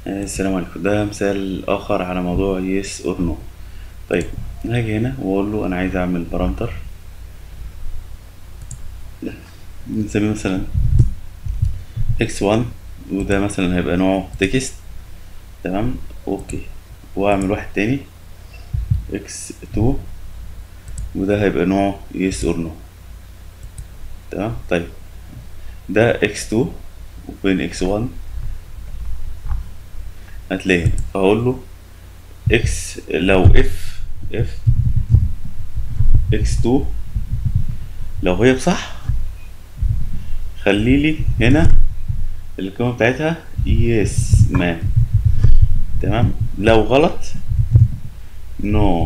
آه، السلام عليكم ده مثال آخر على موضوع yes or no طيب هاجي هنا وأقول له أنا عايز أعمل بارامتر بنسميه مثلا x1 وده مثلا هيبقى نوعه تكست تمام أوكي وأعمل واحد تاني x2 وده هيبقى نوعه yes or no تمام طيب ده x2 وفين x1 هتلاقي فهقول له x لو f f x2 لو هي بصح خلي لي هنا القيمة بتاعتها yes man تمام لو غلط no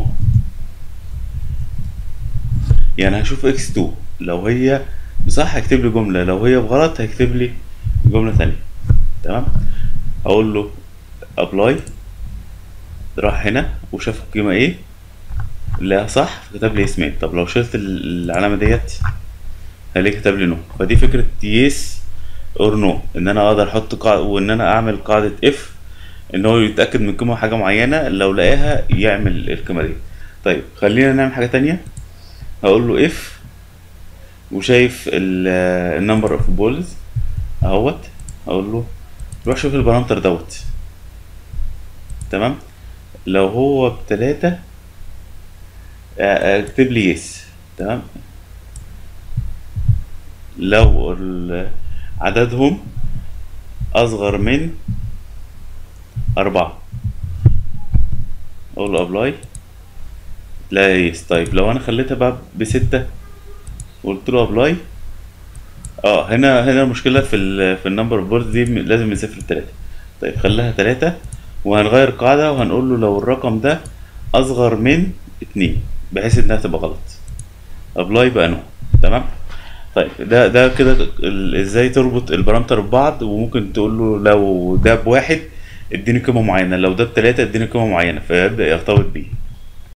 يعني هشوف x2 لو هي بصح هيكتب لي جملة لو هي بغلط هيكتب لي جملة تانية تمام اقول له ابلاي راح هنا وشاف القيمة ايه لا صح فكتب لي اسمين طب لو شلت ال- العلامة ديت هلاقي كتب لي نو فدي فكرة يس اور نو ان انا اقدر احط قاعدة وان انا اعمل قاعدة اف ان هو يتأكد من قيمة حاجة معينة لو لقاها يعمل القيمة دي طيب خلينا نعمل حاجة تانية هقول له اف وشايف النمبر اوف بولز اهوت هقول له روح شوف البارامتر دوت تمام لو هو بتلاتة آه، اكتب لي يس تمام لو ال- عددهم اصغر من اربعة اقول له ابلاي لا يس طيب لو انا خليتها بقى بستة وقلت له ابلاي اه هنا هنا المشكلة في ال في النمبر اوف بوردز دي م- لازم من صفر لتلاتة طيب خليها تلاتة وهنغير القاعدة وهنقول له لو الرقم ده أصغر من اتنين بحيث إنها تبقى غلط أبلاي بقى نو تمام طيب ده ده كده ال- ازاي تربط البارامتر ببعض وممكن تقول له لو ده بواحد اديني قيمة معينة لو ده بتلاتة اديني قيمة معينة فيبدأ يرتبط بيه